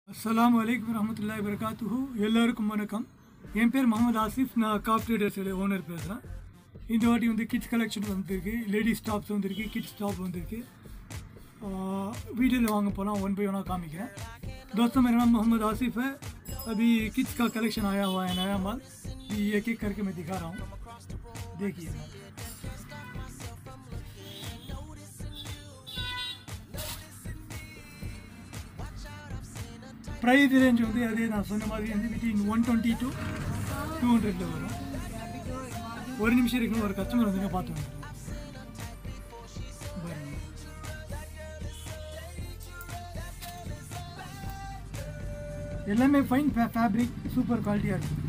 அஸ்ஸலாமு அலைக்கும் வரமத்துல்லாஹி வரகாத்துஹு எல்லாருக்கும் வணக்கம் என் பேர் முகமது ஆசிஃப் நான் காப் ட்ரேடர்ஸோட ஓனர் பேசுகிறேன் இந்த வாட்டி வந்து கிட்ஸ் கலெக்ஷன் வந்திருக்கு லேடிஸ் டாப்ஸ் வந்திருக்கு கிட்ஸ் டாப் வந்திருக்கு வீடியோவில் வாங்க போகலாம் ஒன் பை ஒன்னாக காமிக்கிறேன் दोस्तों मेरा नाम मोहम्मद आसिफ है अभी किड्स का कलेक्शन आया हुआ है नया माल ये एक एक करके मैं दिखा रहा हूँ देखिए ப்ரைஸ் ரேஞ்ச் வந்து அதே நான் சொன்ன மாதிரி வந்து between one twenty to two ஹண்ட்ரட்ல வரும் ஒரு நிமிஷம் இருக்கணும் ஒரு கஸ்டமர் வந்துங்க பார்த்து வந்துடும் எல்லாமே ஃபைன் ஃபேப்ரிக் சூப்பர் குவாலிட்டியாக இருக்கும்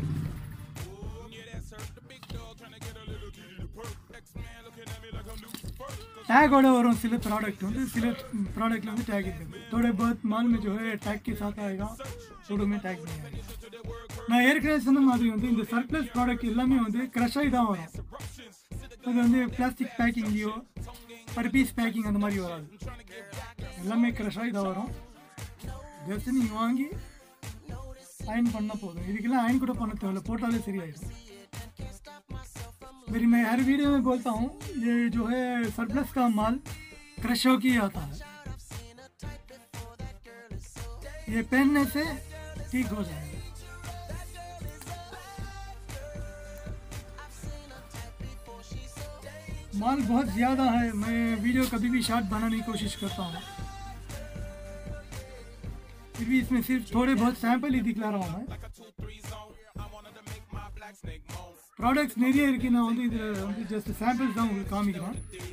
टैगोட वரும் சில ப்ராடக்ட் வந்து சில ப்ராடக்ட்ல வந்து टैग இருக்கு थोड़े बहुत माल में जो है टैग के साथ आएगा थोड़े में टैग नहीं आएगा நான் ஏற்கனவே சொன்ன மாதிரி வந்து இந்த சர்ப்ளஸ் ப்ராடக்ட் எல்லாமே வந்து க்ரஷ் ஆகி தான் வரும் அது வந்து பிளாஸ்டிக் பேக்கிங்லேயோ பர் பீஸ் பேக்கிங் அந்த மாதிரி வராது எல்லாமே க்ரஷ் ஆகி தான் வரும் ஜஸ்ட் நீங்கள் வாங்கி அயன் பண்ணால் போதும் இதுக்கெல்லாம் அயன் கூட பண்ண தேவையில்ல போட்டாலே சரியாயிடும் मेरी मैं हर वीडियो में बोलता हूँ ये जो है सरप्लस का माल क्रश होके ही आता है ये पहनने से ठीक हो जाएगा माल बहुत ज़्यादा है मैं वीडियो कभी भी शॉर्ट बनाने की कोशिश करता हूँ फिर भी इसमें सिर्फ थोड़े बहुत सैंपल ही दिखला रहा हूँ मैं ப்ராடக்ட்ஸ் நிறைய இருக்குது நான் வந்து இதில் வந்து ஜஸ்ட் சாம்பிள்ஸ் தான் உங்களுக்கு காமிக்கிறேன்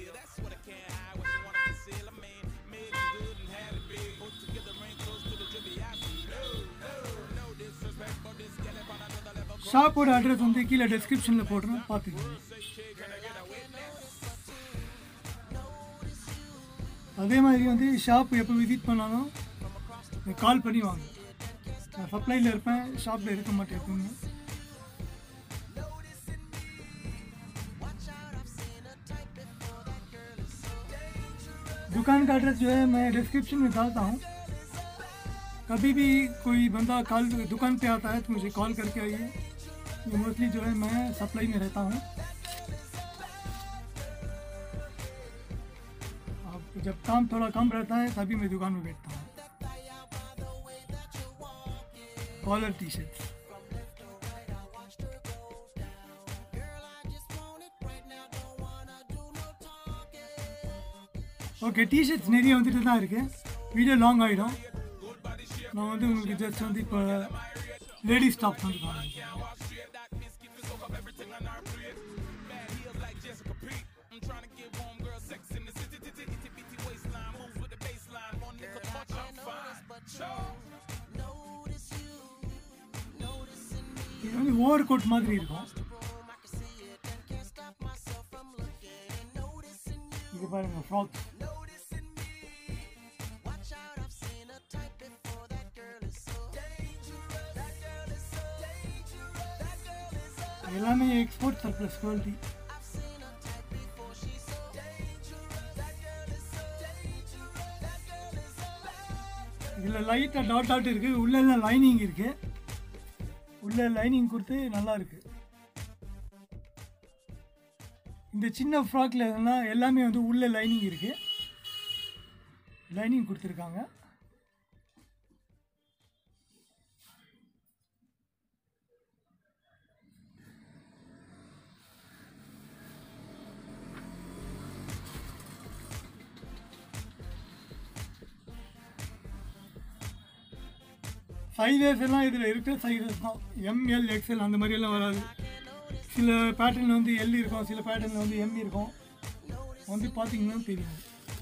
ஷாப்போட அட்ரஸ் வந்து கீழே டெஸ்கிரிப்ஷனில் போடுறேன் பார்த்துக்கோங்க அதே மாதிரி வந்து ஷாப் எப்போ விசிட் பண்ணாலும் கால் பண்ணி வாங்க நான் சப்ளையில் இருப்பேன் ஷாப்பில் இருக்க மாட்டேன் எப்பவுமே दुकान का एड्रेस जो है मैं डिस्क्रिप्शन में डालता हूँ कभी भी कोई बंदा कॉल दुकान पे आता है तो मुझे कॉल करके आइए ये मोस्टली जो है मैं सप्लाई में रहता हूँ अब जब काम थोड़ा कम रहता है तभी मैं दुकान में बैठता हूँ collar T shirt okay T shirts நிறைய வந்துட்டு தான் இருக்கு வீடியோ லாங் ஆகிடும் நான் வந்து உங்களுக்கு ஜஸ்ட் வந்து இப்போ லேடிஸ் டாப்ஸ் வந்து காமிக்கிறேன் இது வந்து ஓவர் கோட் மாதிரி இருக்கும் இது பாருங்க ஃப்ராக் எல்லாமே எக்ஸ்போர்ட் சர்ப்ளஸ் குவாலிட்டி இதில் லைட்டாக டாட் டாட் இருக்குது உள்ளெல்லாம் லைனிங் இருக்குது உள்ள லைனிங் கொடுத்து நல்லா இருக்கு இந்த சின்ன ஃப்ராக்ல எல்லாம் எல்லாமே வந்து உள்ள லைனிங் இருக்கு லைனிங் கொடுத்துருக்காங்க சைஸஸ் எல்லாம் இதில் இருக்கிற சைஸஸ் தான் எம்எல் எக்ஸ்எல் அந்த மாதிரி எல்லாம் வராது சில பேட்டர்னில் வந்து எல் இருக்கும் சில பேட்டர்னில் வந்து எம் இருக்கும் வந்து பார்த்தீங்கன்னா தெரியும்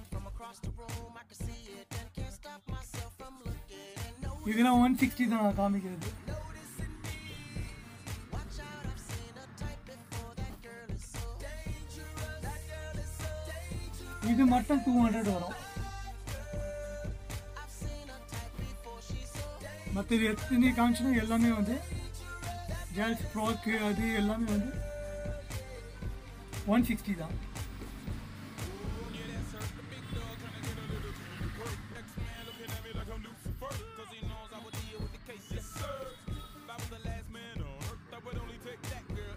இதெல்லாம் ஒன் சிக்ஸ்டி தான் நான் காமிக்கிறது இது மட்டும் டூ ஹண்ட்ரட் வரும் மற்றது எத்தனை காமிச்சுனா எல்லாமே வந்து கேர்ள்ஸ் ஃப்ராக்கு அது எல்லாமே வந்து ஒன் சிக்ஸ்டி தான்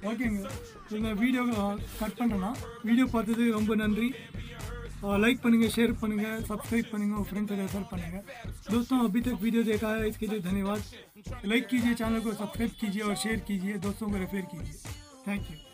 ஓகேங்க இந்த வீடியோ கட் பண்ணனா வீடியோ பார்த்தது ரொம்ப நன்றி लाइक करेंगे शेयर करेंगे सब्सक्राइब करेंगे और फ्रेंड से रेफर करेंगे दोस्तों अभी तक वीडियो देखा है इसके लिए धन्यवाद लाइक कीजिए चैनल को सब्सक्राइब कीजिए और शेयर कीजिए दोस्तों को रेफर कीजिए थैंक यू